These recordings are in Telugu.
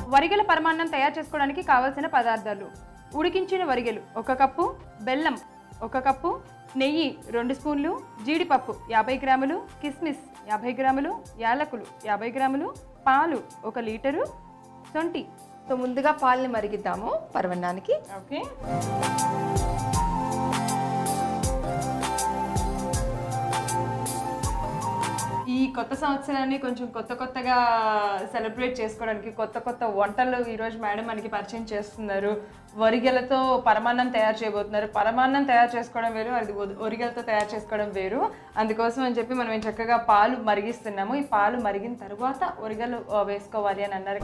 వరిగెల పరమాన్నం తయారు చేసుకోవడానికి కావలసిన పదార్థాలు ఉడికించిన వరిగెలు ఒక కప్పు బెల్లం ఒక కప్పు నెయ్యి రెండు స్పూన్లు జీడిపప్పు యాభై గ్రాములు కిస్మిస్ యాభై గ్రాములు యాలకులు యాభై గ్రాములు పాలు ఒక లీటరు సొంటి సో ముందుగా పాలని మరిగిద్దాము పరవన్నానికి ఓకే ఈ కొత్త సంవత్సరాన్ని కొంచెం కొత్త కొత్తగా సెలబ్రేట్ చేసుకోవడానికి కొత్త కొత్త వంటలు ఈరోజు మేడం మనకి పరిచయం చేస్తున్నారు వరిగెలతో పరమాన్నం తయారు చేయబోతున్నారు పరమాన్నం తయారు చేసుకోవడం వేరు అది ఒ- వరిగెలతో తయారు చేసుకోవడం వేరు అందుకోసం అని చెప్పి మనం ఏం చక్కగా పాలు మరిగిస్తున్నాము ఈ పాలు మరిగిన తర్వాత వరిగెలు ఆ, వేసుకోవాలి అని అన్నారు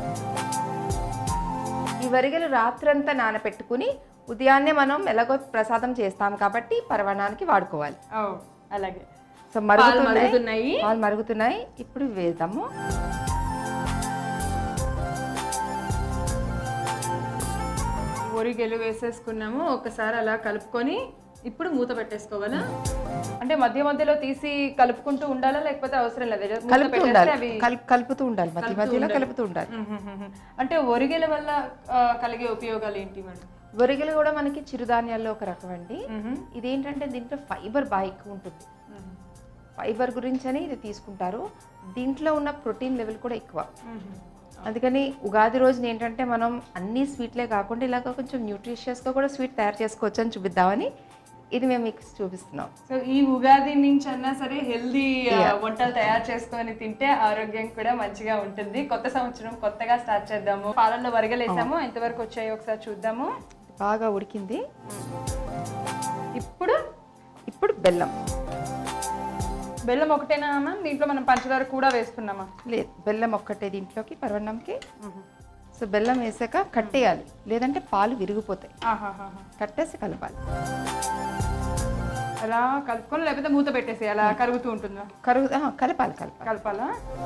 ఈ వరిగలు రాత్రంతా నానబెట్టుకుని ఉదయాన్నే మనం ఎలాగో ప్రసాదం చేస్తాం కాబట్టి పరవణానికి వాడుకోవాలి ఓ, అలాగే సో పాలు మరుగుతున్నాయి మరుగుతున్నాయి పాలు మరుగుతున్నాయి ఇప్పుడు వేద్దాము ఒరిగెలు వేసేసుకున్నాము ఒకసారి అలా కలుపుకొని ఇప్పుడు మూత పెట్టేసుకోవాలా అంటే మధ్య మధ్యలో తీసి కలుపుకుంటూ ఉండాలా లేకపోతే అవసరం లేదా మూత కలుపుతూ పెట్టేస్తే ఉండాలి అవి కలుపు కలుపుతూ ఉండాలి మధ్య మధ్యలో కలుపుతూ ఉండాలి మ్మ్. అంటే ఒరిగెల వల్ల ఆ, కలిగే ఉపయోగాలు ఏంటి మేడం వరిగలు కూడా మనకి చిరుధాన్యాల్లో ఒక రకం అండి మ్మ్. ఇదేంటంటే దీంట్లో ఫైబర్ బాగా ఎక్కువ ఉంటుంది మ్మ్. ఫైబర్ గురించి అని ఇది తీసుకుంటారు దీంట్లో ఉన్న ప్రోటీన్ లెవెల్ కూడా ఎక్కువ మ్మ్. అందుకని ఉగాది రోజున ఏంటంటే మనం అన్ని స్వీట్లే కాకుండా ఇలాగ కొంచెం న్యూట్రిషియస్గా కూడా స్వీట్ తయారు చేసుకోవచ్చు అని చూపిద్దామని ఇది మేము మీకు చూపిస్తున్నాం సో ఈ ఉగాది నుంచి అన్నా సరే హెల్దీ వంటలు తయారు చేసుకొని తింటే ఆరోగ్యం కూడా మంచిగా ఉంటుంది కొత్త సంవత్సరం కొత్తగా స్టార్ట్ చేద్దాము పాలల్లో వరగలేసాము ఎంతవరకు వచ్చాయో ఒకసారి చూద్దాము బాగా ఉడికింది ఇప్పుడు ఇప్పుడు బెల్లం బెల్లం ఒకటేనా మ్యామ్ దీంట్లో మనం పంచదార కూడా వేస్తున్నామా లేదు బెల్లం ఒక్కటే దీంట్లోకి పరవన్నంకి సో బెల్లం వేసాక కట్టేయాలి లేదంటే పాలు విరిగిపోతాయి ఆహాహాహా. కట్టేసి కలపాలి అలా కలుపుకొని లేకపోతే మూత పెట్టేసి అలా కరుగుతూ ఉంటుందా కరుగు ఆ, కలపాలి కలపాలి కలపాలా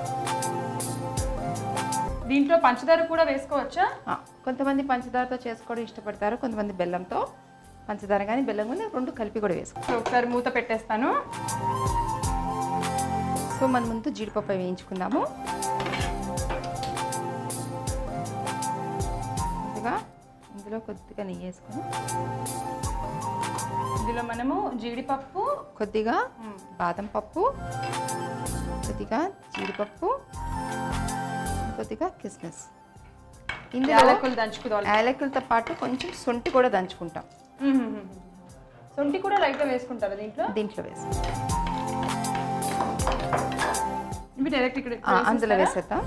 దీంట్లో పంచదార కూడా వేసుకోవచ్చా ఆ, కొంతమంది పంచదారతో చేసుకోవడం ఇష్టపడతారు కొంతమంది బెల్లంతో పంచదార కానీ బెల్లం కానీ రెండు కలిపి కూడా వేసుకో సో ఒకసారి మూత పెట్టేస్తాను సో మన ముందు జీడిపప్పు వేయించుకుందాము కొద్దిగా ఇందులో కొద్దిగా నెయ్యి వేసుకొని ఇందులో మనము జీడిపప్పు కొద్దిగా మ్, బాదం పప్పు కొద్దిగా జీడిపప్పు కొద్దిగా కిస్మిస్ ఇందులో యాలకులు దంచుకోవాలి యాలకులతో పాటు కొంచెం సొంటి కూడా దంచుకుంటాం సొంటి కూడా లైట్గా వేసుకుంటారా దీంట్లో దీంట్లో వేసి ఇవి డైరెక్ట్ ఇక్కడ ఆ, అందులో వేసేద్దాం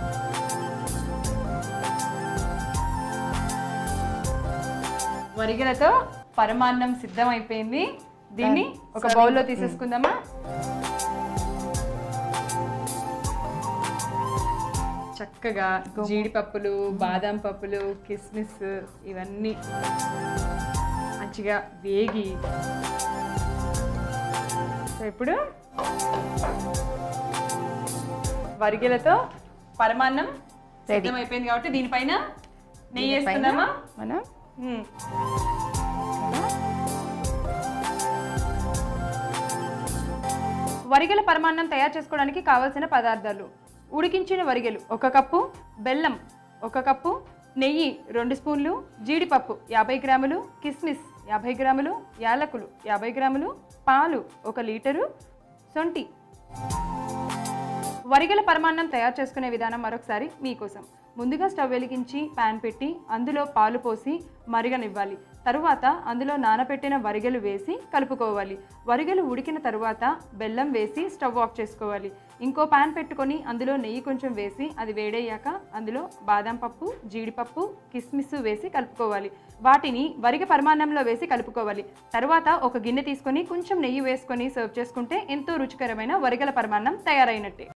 వరిగలతో పరమాన్నం సిద్ధం అయిపోయింది దీన్ని ఒక బౌల్లో తీసేసుకుందామా చక్కగా జీడిపప్పులు బాదం పప్పులు కిస్మిస్ ఇవన్నీ మంచిగా వేగి సో ఇప్పుడు వరిగెలతో పరమాన్నం సిద్ధం అయిపోయింది కాబట్టి దీనిపైన నెయ్యి వేసుకుందామా మనం మ్మ్. వరిగెల పరమాన్నం తయారు చేసుకోవడానికి కావలసిన పదార్థాలు ఉడికించిన వరిగెలు ఒక కప్పు బెల్లం ఒక కప్పు నెయ్యి రెండు స్పూన్లు జీడిపప్పు యాభై గ్రాములు కిస్మిస్ యాభై గ్రాములు యాలకులు యాభై గ్రాములు పాలు ఒక లీటరు సొంటి వరిగల పరమాన్నం తయారు చేసుకునే విధానం మరొకసారి మీకోసం ముందుగా స్టవ్ వెలిగించి పాన్ పెట్టి అందులో పాలు పోసి మరగనివ్వాలి తరువాత అందులో నానబెట్టిన వరిగలు వేసి కలుపుకోవాలి వరిగలు ఉడికిన తరువాత బెల్లం వేసి స్టవ్ ఆఫ్ చేసుకోవాలి ఇంకో పాన్ పెట్టుకొని అందులో నెయ్యి కొంచెం వేసి అది వేడయ్యాక అందులో బాదం పప్పు జీడిపప్పు కిస్మిస్ వేసి కలుపుకోవాలి వాటిని వరిగ పరమాన్నంలో వేసి కలుపుకోవాలి తర్వాత ఒక గిన్నె తీసుకొని కొంచెం నెయ్యి వేసుకొని సర్వ్ చేసుకుంటే ఎంతో రుచికరమైన వరిగల పరమాన్నం తయారైనట్టే